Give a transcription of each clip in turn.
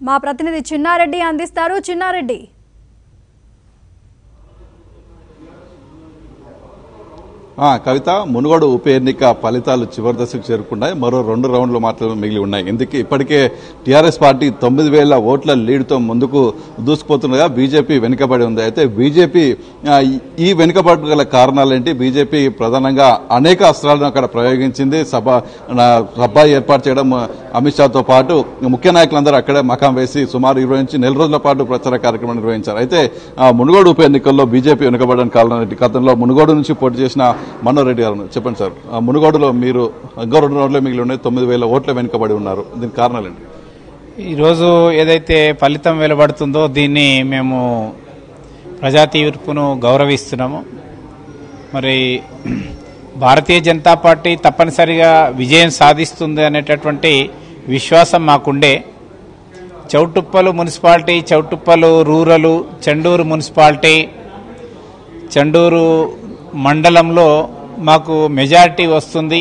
మా ప్రతినిధి చిన్నారెడ్డి అందిస్తారు చిన్నారెడ్డి ఆ, కవిత మునుగోడు ఉప ఎన్నిక ఫలితాలు చివరి దశకు చేరుకున్నాయి మరో రెండు రౌండ్లు మాత్రమే మిగిలి ఉన్నాయి ఇందుకే ఇప్పటికే టీఆర్ఎస్ పార్టీ తొమ్మిది వేల ఓట్ల లీడ్తో ముందుకు దూసుకుపోతుండగా బీజేపీ వెనుకబడి ఉంది అయితే బీజేపీ ఆ, ఈ- ఈ వెనుకబడి గల కారణాలేంటి బీజేపీ ప్రధానంగా అనేక అస్త్రాలను అక్కడ ప్రయోగించింది సభ నా- సభ ఏర్పాటు చేయడం అమిత్ షాతో పాటు ముఖ్య నాయకులందరూ అక్కడే మకాం వేసి సుమారు ఇరవై నుంచి నెల రోజుల పాటు ప్రచార కార్యక్రమం నిర్వహించారు అయితే ఆ, మునుగోడు ఉప ఎన్నికల్లో బీజేపీ వెనుకబడడానికి కారణం ఏంటి గతంలో మునుగోడు నుంచి పోటీ చేసిన మనోహర్ రెడ్డి గారు చెప్పండి సార్ ఆ, మునుగోడులో మీరు ఇంకో రెండు రోజులే మిగిలి ఉన్నాయి తొమ్మిది వేల ఓట్ల వెనుకబడి ఉన్నారు దీనికి కారణాలు ఏంటి ఈరోజు ఏదైతే ఫలితం వెలువడుతుందో దీన్ని మేము ప్రజా తీర్పును గౌరవిస్తున్నాము మరి భారతీయ జనతా పార్టీ తప్పనిసరిగా విజయం సాధిస్తుంది అనేటటువంటి విశ్వాసం మాకుండే Choutuppal municipality Choutuppal rural Chandur municipality Chandur మండలంలో మాకు మెజారిటీ వస్తుంది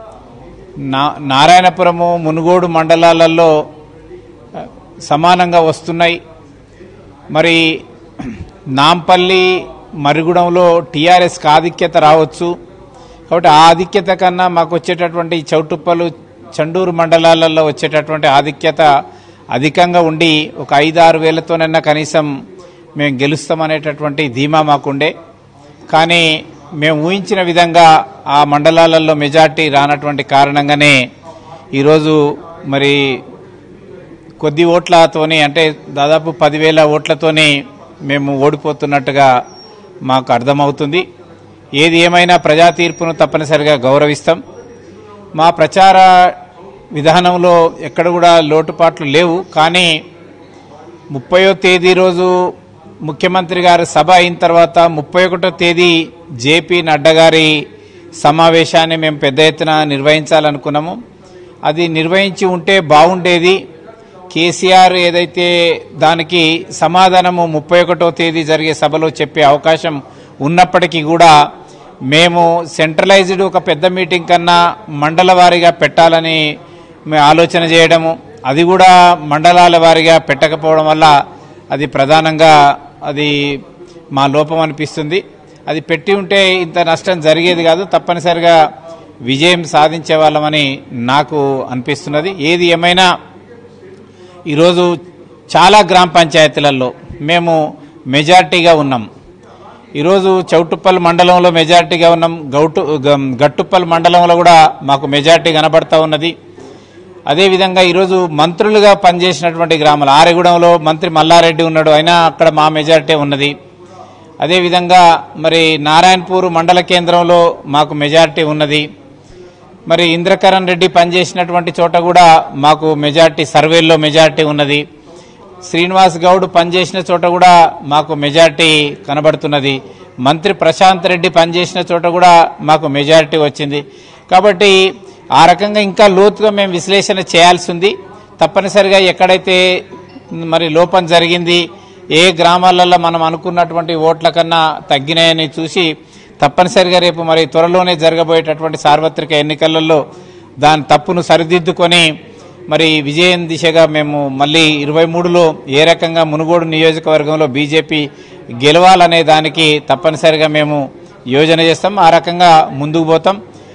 నా నారాయణపురము మునుగోడు మండలాలలో ఆ, సమానంగా వస్తున్నాయి మరి నాంపల్లి మరుగుడంలో టీఆర్ఎస్కి ఆధిక్యత రావచ్చు కాబట్టి ఆ ఆధిక్యత కన్నా మాకు వచ్చేటటువంటి ఈ చౌటుప్పలు చండూరు మండలాలలో వచ్చేటటువంటి ఆధిక్యత అధికంగా ఉండి ఒక ఐదారు వేలతోనైనా కనీసం మేము గెలుస్తామనేటటువంటి ధీమా మాకుండే కానీ మేము ఊహించిన విధంగా ఆ మండలాలలో మెజార్టీ రానటువంటి కారణంగానే ఈరోజు మరి కొద్ది ఓట్లతోని అంటే దాదాపు పదివేల ఓట్లతోని మేము ఓడిపోతున్నట్టుగా మాకు అర్థమవుతుంది ఏది ఏమైనా ప్రజా తీర్పును తప్పనిసరిగా గౌరవిస్తాం మా ప్రచార విధానంలో ఎక్కడ కూడా లోటుపాట్లు లేవు కానీ ముప్పయో తేదీ రోజు ముఖ్యమంత్రి గారి సభ అయిన తర్వాత ముప్పై ఒకటో తేదీ జేపీ నడ్డా గారి సమావేశాన్ని మేము పెద్ద ఎత్తున నిర్వహించాలనుకున్నాము అది నిర్వహించి ఉంటే బాగుండేది కేసీఆర్ ఏదైతే దానికి సమాధానము ముప్పై ఒకటో తేదీ జరిగే సభలో చెప్పే అవకాశం ఉన్నప్పటికీ కూడా మేము సెంట్రలైజ్డ్ ఒక పెద్ద మీటింగ్ కన్నా మండల వారీగా పెట్టాలని మేము ఆలోచన చేయడము అది కూడా మండలాల వారీగా పెట్టకపోవడం వల్ల అది ప్రధానంగా అది మా లోపం అనిపిస్తుంది అది పెట్టి ఉంటే ఇంత నష్టం జరిగేది కాదు తప్పనిసరిగా విజయం సాధించే వాళ్ళమని నాకు అనిపిస్తున్నది ఏది ఏమైనా ఈరోజు చాలా గ్రామ పంచాయతీలలో మేము మెజార్టీగా ఉన్నాం ఈరోజు చౌటుప్పల్ మండలంలో మెజార్టీగా ఉన్నాం గౌటు గం- గట్టుప్పల్ మండలంలో కూడా మాకు మెజార్టీ కనబడతా ఉన్నది అదేవిధంగా ఈరోజు మంత్రులుగా పనిచేసినటువంటి గ్రామాలు ఆరెగూడెంలో మంత్రి మల్లారెడ్డి ఉన్నాడు అయినా అక్కడ మా మెజార్టీ ఉన్నది అదేవిధంగా మరి నారాయణపూర్ మండల కేంద్రంలో మాకు మెజార్టీ ఉన్నది మరి ఇంద్రకరణ్ రెడ్డి పనిచేసినటువంటి చోట కూడా మాకు మెజార్టీ సర్వేల్లో మెజార్టీ ఉన్నది శ్రీనివాస్ గౌడ్ పనిచేసిన చోట కూడా మాకు మెజార్టీ కనబడుతున్నది మంత్రి ప్రశాంత్ రెడ్డి పనిచేసిన చోట కూడా మాకు మెజారిటీ వచ్చింది కాబట్టి ఆ రకంగా ఇంకా లోతుగా మేము విశ్లేషణ చేయాల్సి ఉంది తప్పనిసరిగా ఎక్కడైతే మరి లోపం జరిగింది ఏ గ్రామాలలో మనం అనుకున్నటువంటి ఓట్ల కన్నా తగ్గినాయని చూసి తప్పనిసరిగా రేపు మరి త్వరలోనే జరగబోయేటటువంటి సార్వత్రిక ఎన్నికలలో దాని తప్పును సరిదిద్దుకొని మరి విజయం దిశగా మేము మళ్ళీ ఇరవై మూడులో ఏ రకంగా మునుగోడు నియోజకవర్గంలో బీజేపీ గెలవాలనే దానికి తప్పనిసరిగా మేము యోజన చేస్తాం ఆ రకంగా ముందుకు పోతాం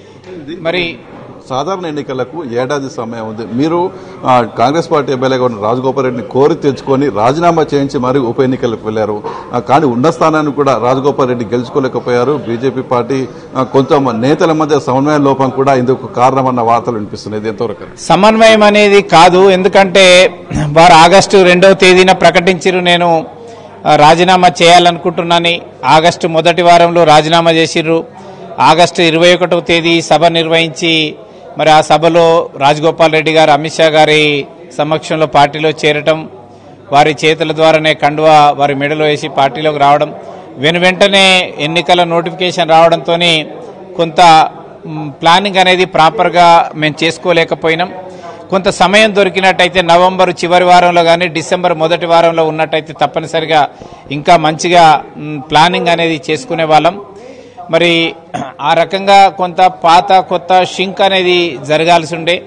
మరి సాధారణ ఎన్నికలకు ఏడాది సమయం ఉంది మీరు ఆ, కాంగ్రెస్ పార్టీ ఎమ్మెల్యేగా ఉన్న రాజగోపాల్ రెడ్డిని కోరి తెచ్చుకొని రాజీనామా చేయించి మరి ఉప ఎన్నికలకు వెళ్లారు ఆ, కానీ ఉన్న స్థానాన్ని కూడా రాజగోపాల్ రెడ్డి గెలుచుకోలేకపోయారు బీజేపీ పార్టీ ఆ, కొంచెం నేతల మధ్య సమన్వయ లోపం కూడా ఇందుకు కారణమన్న వార్తలు వినిపిస్తున్నాయి ఇది ఎంతవరకు సమన్వయం అనేది కాదు ఎందుకంటే వారు ఆగస్టు రెండవ తేదీన ప్రకటించారు నేను ఆ, రాజీనామా చేయాలనుకుంటున్నాను ఆగస్టు మొదటి వారంలో రాజీనామా చేసిర్రు ఆగస్టు ఇరవై ఒకటవ తేదీ సభ నిర్వహించి మరి ఆ సభలో రాజగోపాల్ రెడ్డి గారు అమిత్ షా గారి సమక్షంలో పార్టీలో చేరటం వారి చేతుల ద్వారానే కండువా వారి మెడలో వేసి పార్టీలోకి రావడం వెను వెంటనే ఎన్నికల నోటిఫికేషన్ రావడంతో కొంత మ్, ప్లానింగ్ అనేది ప్రాపర్గా మేము చేసుకోలేకపోయినాం కొంత సమయం దొరికినట్టయితే నవంబర్ చివరి వారంలో కానీ డిసెంబర్ మొదటి వారంలో ఉన్నట్టయితే తప్పనిసరిగా ఇంకా మంచిగా మ్, ప్లానింగ్ అనేది చేసుకునే వాళ్ళం మరి ఆ రకంగా కొంత పాత కొత్త షింక్ అనేది జరగాల్సి ఉండే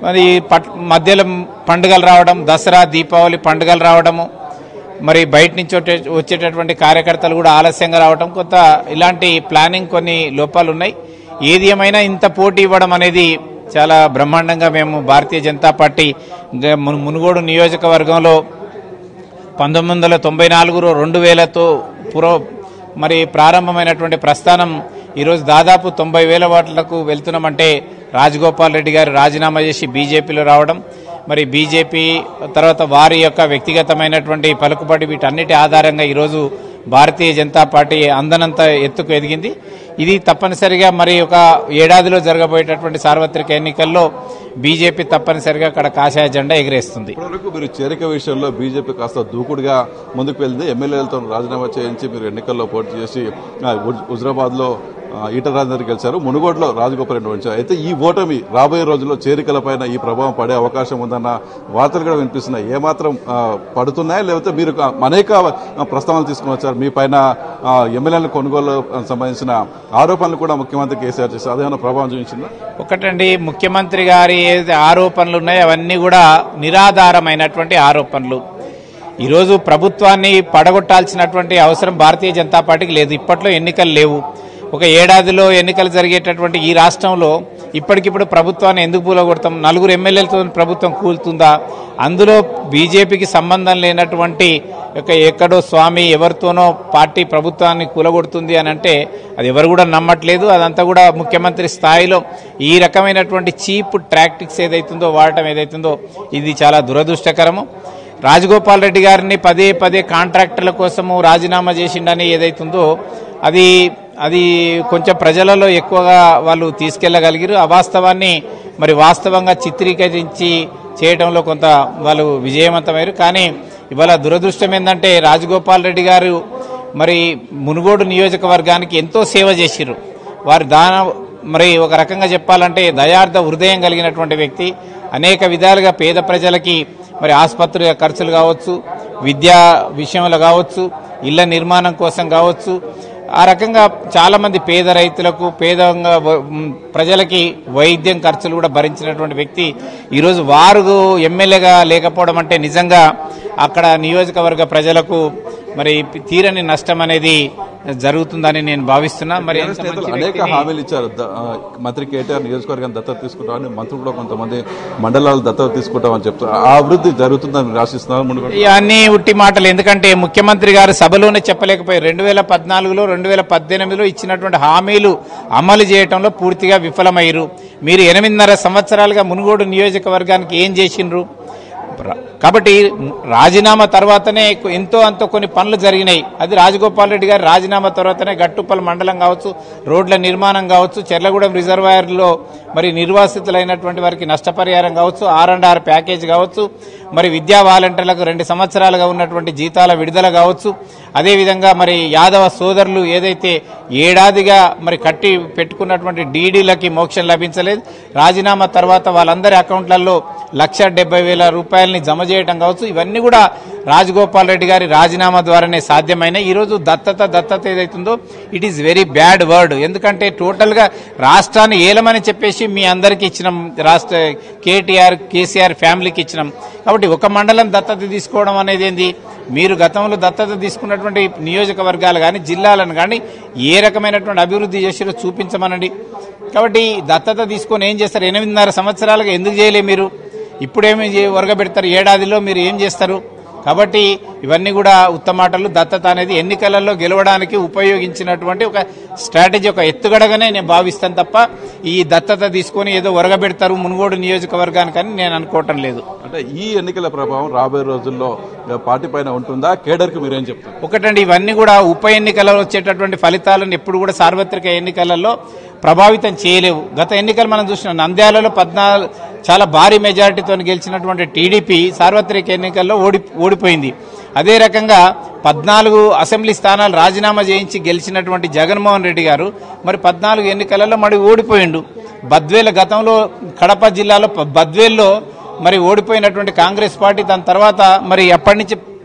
మరి పట్ మధ్యలో పండుగలు రావడం దసరా దీపావళి పండుగలు రావడము మరి బయట నుంచి వచ్చే- వచ్చేటటువంటి కార్యకర్తలు కూడా ఆలస్యంగా రావడం కొంత ఇలాంటి ప్లానింగ్ కొన్ని లోపాలు ఉన్నాయి ఏది ఏమైనా ఇంత పోటీ ఇవ్వడం అనేది చాలా బ్రహ్మాండంగా మేము భారతీయ జనతా పార్టీ ఇంకా మును- మునుగోడు నియోజకవర్గంలో పంతొమ్మిది వందల తొంభై నాలుగులో రెండు వేలతో పురో మరి ప్రారంభమైనటువంటి ప్రస్థానం ఈరోజు దాదాపు తొంభై వేల ఓట్లకు వెళ్తున్నామంటే రాజగోపాల్ రెడ్డి గారు రాజీనామా చేసి బీజేపీలో రావడం మరి బీజేపీ తర్వాత వారి యొక్క వ్యక్తిగతమైనటువంటి పలుకుబడి వీటన్నిటి ఆధారంగా ఈరోజు భారతీయ జనతా పార్టీ అందనంత ఎత్తుకు ఎదిగింది ఇది తప్పనిసరిగా మరి ఒక ఏడాదిలో జరగబోయేటటువంటి సార్వత్రిక ఎన్నికల్లో బీజేపీ తప్పనిసరిగా అక్కడ కాషాయ జెండా ఎగిరేస్తుంది ఇప్పటివరకు మీరు చేరిక విషయంలో బీజేపీ కాస్త దూకుడుగా ముందుకు వెళ్ళింది ఎమ్మెల్యేలతో రాజీనామా చేయించి మీరు ఎన్నికల్లో పోటీ చేసి హుజరాబాద్ లో ఈటల రాజేందర్ గెలిచారు మునుగోడులో రాజగోపాల్ రెడ్డి వచ్చారు అయితే ఈ ఓటమి రాబోయే రోజుల్లో చేరికలపైన ఈ ప్రభావం పడే అవకాశం ఉందన్న వార్తలు కూడా వినిపిస్తున్నాయి ఏమాత్రం ఆ, పడుతున్నాయా లేకపోతే మీరు కా- అనేక ఆ, ప్రస్తావనలు తీసుకుని వచ్చారు మీ పైన ఆ, ఎమ్మెల్యేల కొనుగోలు సంబంధించిన ఆరోపణలు కూడా ముఖ్యమంత్రి కేసీఆర్ చేశారు అదేమైనా ప్రభావం చూపించిందా ఒకటండి ముఖ్యమంత్రి గారి ఏదైతే ఆరోపణలు ఉన్నాయో అవన్నీ కూడా నిరాధారమైనటువంటి ఆరోపణలు ఈరోజు ప్రభుత్వాన్ని పడగొట్టాల్సినటువంటి అవసరం భారతీయ జనతా పార్టీకి లేదు ఇప్పట్లో ఎన్నికలు లేవు ఒక ఏడాదిలో ఎన్నికలు జరిగేటటువంటి ఈ రాష్ట్రంలో ఇప్పటికిప్పుడు ప్రభుత్వాన్ని ఎందుకు కూలగొడతాం నలుగురు ఎమ్మెల్యేలతో ప్రభుత్వం కూలుతుందా అందులో బీజేపీకి సంబంధం లేనటువంటి ఒక ఎక్కడో స్వామి ఎవరితోనో పార్టీ ప్రభుత్వాన్ని కూలగొడుతుంది అని అంటే అది ఎవరు కూడా నమ్మట్లేదు అదంతా కూడా ముఖ్యమంత్రి స్థాయిలో ఈ రకమైనటువంటి చీప్ ట్రాక్టిక్స్ ఏదైతుందో వాడటం ఏదైతుందో ఇది చాలా దురదృష్టకరము రాజగోపాల్ రెడ్డి గారిని పదే పదే కాంట్రాక్టర్ల కోసము రాజీనామా చేసిండని ఏదైతుందో అది అది కొంచెం ప్రజలలో ఎక్కువగా వాళ్ళు తీసుకెళ్లగలిగారు ఆ వాస్తవాన్ని మరి వాస్తవంగా చిత్రీకరించి చేయడంలో కొంత వాళ్ళు విజయవంతమయ్యారు కానీ ఇవాళ దురదృష్టం ఏంటంటే రాజగోపాల్ రెడ్డి గారు మరి మునుగోడు నియోజకవర్గానికి ఎంతో సేవ చేసిర్రు వారి దాన మరి ఒక రకంగా చెప్పాలంటే దయార్థ హృదయం కలిగినటువంటి వ్యక్తి అనేక విధాలుగా పేద ప్రజలకి మరి ఆసుపత్రి ఖర్చులు కావచ్చు విద్యా విషయంలో కావచ్చు ఇళ్ల నిర్మాణం కోసం కావచ్చు ఆ రకంగా చాలా మంది పేద రైతులకు పేదంగా వ- మ్, ప్రజలకి వైద్యం ఖర్చులు కూడా భరించినటువంటి వ్యక్తి ఈరోజు వారు ఎమ్మెల్యేగా లేకపోవడం అంటే నిజంగా అక్కడ నియోజకవర్గ ప్రజలకు మరి తీరని నష్టం అనేది జరుగుతుందని నేను భావిస్తున్నా మరి టీఆర్ఎస్ ఎంత నేతలు మంచి అనేక వ్యక్తిని- హామీలు ఇచ్చారు ద- ఆ, మంత్రి కేటీఆర్ నియోజకవర్గాన్ని దత్తత తీసుకుంటామని మంత్రులు కూడా కొంతమంది మండలాలు దత్తత తీసుకుంటామని చెప్తారు ఆ అభివృద్ధి జరుగుతుందని మీరు ఆశిస్తున్నారు మునుగోడు ఇవన్నీ ఉట్టి మాటలు ఎందుకంటే ముఖ్యమంత్రి గారు సభలోనే చెప్పలేకపోయారు రెండు వేల పద్నాలుగులో రెండు వేల పద్దెనిమిదిలో ఇచ్చినటువంటి హామీలు అమలు చేయడంలో పూర్తిగా విఫలమయ్యారు మీరు ఎనిమిదిన్నర సంవత్సరాలుగా మునుగోడు నియోజకవర్గానికి ఏం చేసిండ్రు ప్ర- కాబట్టి రాజీనామా తర్వాతనే ఎంతో అంతో కొన్ని పనులు జరిగినాయి అది రాజగోపాల్ రెడ్డి గారి రాజీనామా తర్వాతనే గట్టుప్పల్ మండలం కావచ్చు రోడ్ల నిర్మాణం కావచ్చు చెర్లగూడెం రిజర్వాయర్లో మరి నిర్వాసితులైనటువంటి వారికి నష్టపరిహారం కావచ్చు ఆర్ అండ్ ఆర్ ప్యాకేజ్ కావచ్చు మరి విద్యా వాలంటీర్లకు రెండు సంవత్సరాలుగా ఉన్నటువంటి జీతాల విడుదల కావచ్చు అదేవిధంగా మరి యాదవ సోదరులు ఏదైతే ఏడాదిగా మరి కట్టి పెట్టుకున్నటువంటి డీడీలకి మోక్షం లభించలేదు రాజీనామా తర్వాత వాళ్ళందరి అకౌంట్లలో లక్ష డెబ్బై వేల రూపాయలని జమ చేయడం కావచ్చు ఇవన్నీ కూడా రాజగోపాల్ రెడ్డి గారి రాజీనామా ద్వారానే సాధ్యమైనాయి ఈరోజు దత్తత దత్తత ఏదైతుందో it is very bad word ఎందుకంటే టోటల్ గా రాష్ట్రాన్ని ఏలమని చెప్పేసి మీ అందరికి ఇచ్చినాం రాష్ట్ర కేటీఆర్ కేసీఆర్ ఫ్యామిలీకి ఇచ్చినాం కాబట్టి ఒక మండలం దత్తత తీసుకోవడం అనేది ఏంది మీరు గతంలో దత్తత తీసుకున్నటువంటి నియోజకవర్గాలు కానీ జిల్లాలను కానీ ఏ రకమైనటువంటి అభివృద్ధి చేసిరో చూపించమనండి కాబట్టి దత్తత తీసుకొని ఏం చేస్తారు ఎనిమిదిన్నర సంవత్సరాలుగా ఎందుకు చేయలే మీరు ఇప్పుడేమి ఒరగబెడతారు ఏడాదిలో మీరు ఏం చేస్తారు కాబట్టి ఇవన్నీ కూడా ఉత్తమాటలు దత్తత అనేది ఎన్నికలలో గెలవడానికి ఉపయోగించినటువంటి ఒక స్ట్రాటజీ ఒక ఎత్తుగడగానే నేను భావిస్తాను తప్ప ఈ దత్తత తీసుకొని ఏదో ఒరగబెడతారు మునుగోడు నియోజకవర్గానికని నేను అనుకోవటం లేదు అంటే ఈ ఎన్నికల ప్రభావం రాబోయే రోజుల్లో ఆ, పార్టీ పైన ఉంటుందా కేడర్కి మీరేం చెప్తారు ఒకటండి ఇవన్నీ కూడా ఉప ఎన్నికలలో వచ్చేటటువంటి ఫలితాలను ఎప్పుడు కూడా సార్వత్రిక ఎన్నికలలో ప్రభావితం చేయలేవు గత ఎన్నికలు మనం చూసినాం నంద్యాలలో పద్నాలుగు చాలా భారీ మెజారిటీతో గెలిచినటువంటి టీడీపీ సార్వత్రిక ఎన్నికల్లో ఓడి ఓడిపోయింది అదే రకంగా పద్నాలుగు అసెంబ్లీ స్థానాలు రాజీనామా చేయించి గెలిచినటువంటి జగన్మోహన్ రెడ్డి గారు మరి పద్నాలుగు ఎన్నికలలో మరి ఓడిపోయిండు బద్వేల గతంలో కడప జిల్లాలో ప- బద్వేల్లో మరి ఓడిపోయినటువంటి కాంగ్రెస్ పార్టీ దాని తర్వాత మరి అప్పటి నుంచి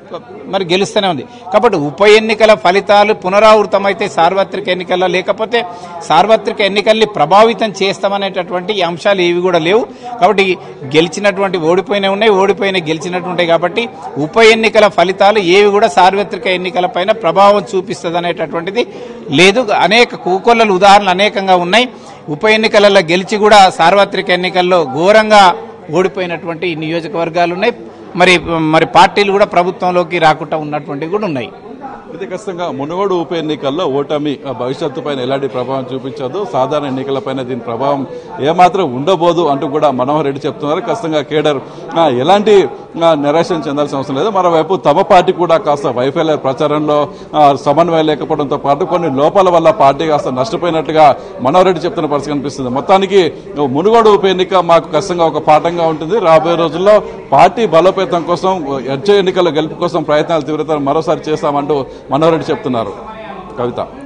మరి గెలుస్తూనే ఉంది కాబట్టి ఉప ఎన్నికల ఫలితాలు పునరావృతమైతే సార్వత్రిక ఎన్నికల్లో లేకపోతే సార్వత్రిక ఎన్నికల్ని ప్రభావితం చేస్తామనేటటువంటి ఈ అంశాలు ఏవి కూడా లేవు కాబట్టి గెలిచినటువంటి ఓడిపోయినవి ఉన్నాయి ఓడిపోయిన గెలిచినటువంటి కాబట్టి ఉప ఎన్నికల ఫలితాలు ఏవి కూడా సార్వత్రిక ఎన్నికల పైన ప్రభావం చూపిస్తుంది అనేటటువంటిది లేదు అనేక కూకొల్లలు ఉదాహరణలు అనేకంగా ఉన్నాయి ఉప ఎన్నికలలో గెలిచి కూడా సార్వత్రిక ఎన్నికల్లో ఘోరంగా ఓడిపోయినటువంటి ఈ నియోజకవర్గాలు ఉన్నాయి మరి మరి పార్టీలు కూడా ప్రభుత్వంలోకి రాకుండా ఉన్నటువంటివి కూడా ఉన్నాయి అయితే ఖచ్చితంగా మునుగోడు ఉప ఎన్నికల్లో ఓటమి ఆ, భవిష్యత్తు పైన ఎలాంటి ప్రభావం చూపించదు సాధారణ ఎన్నికలపైన దీని ప్రభావం ఏమాత్రం ఉండబోదు అంటూ కూడా మనోహర్ రెడ్డి చెప్తున్నారు ఖచ్చితంగా కేడర్ ఆ, ఎలాంటి ఆ, నిరాశ చెందాల్సిన అవసరం లేదు మరోవైపు తమ పార్టీ కూడా కాస్త వైఫల్య ప్రచారంలో ఆ, సమన్వయం లేకపోవడంతో పాటు కొన్ని లోపాల వల్ల పార్టీ కాస్త నష్టపోయినట్టుగా మనోహర్ రెడ్డి చెప్తున్న పరిస్థితి కనిపిస్తుంది మొత్తానికి మునుగోడు ఉప ఎన్నిక మాకు ఖచ్చితంగా ఒక పాఠంగా ఉంటుంది రాబోయే రోజుల్లో పార్టీ బలోపేతం కోసం వచ్చే ఎన్నికల గెలుపు కోసం ప్రయత్నాలు తీవ్రతరం మరోసారి చేస్తామంటూ మనోహర్ రెడ్డి చెప్తున్నారు కవిత